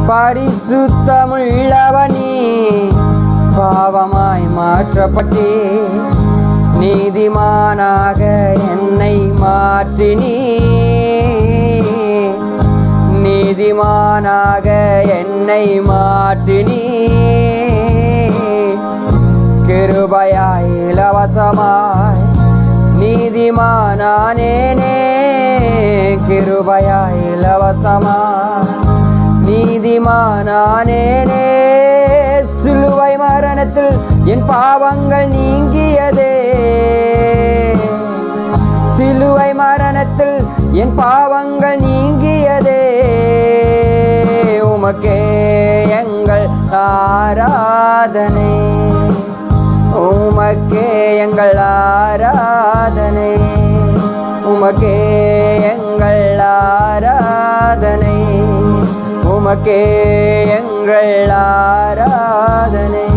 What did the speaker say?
பரிசுத்தமுள்ளவனே பாவமாய் மாற்றப்பட்டே நீதிமானாக என்னை மாற்றினீ நீதிமானாக என்னை மாற்றினீ கிருபையாய் இலவசமாய் நீதிமானானேனே கிருபையாய் இலவசமாய் நீதிமானானேனே சிலுவை மரணத்தில் என் பாவங்கள் நீங்கியதே சிலுவை மரணத்தில் என் பாவங்கள் நீங்கியதே உமக்கே எங்கள் ஆராதனை உமக்கே எங்கள் ஆராதனை உமக்கே எங்கள் ஆராதனை உமக்கே எங்கள் ஆராதனை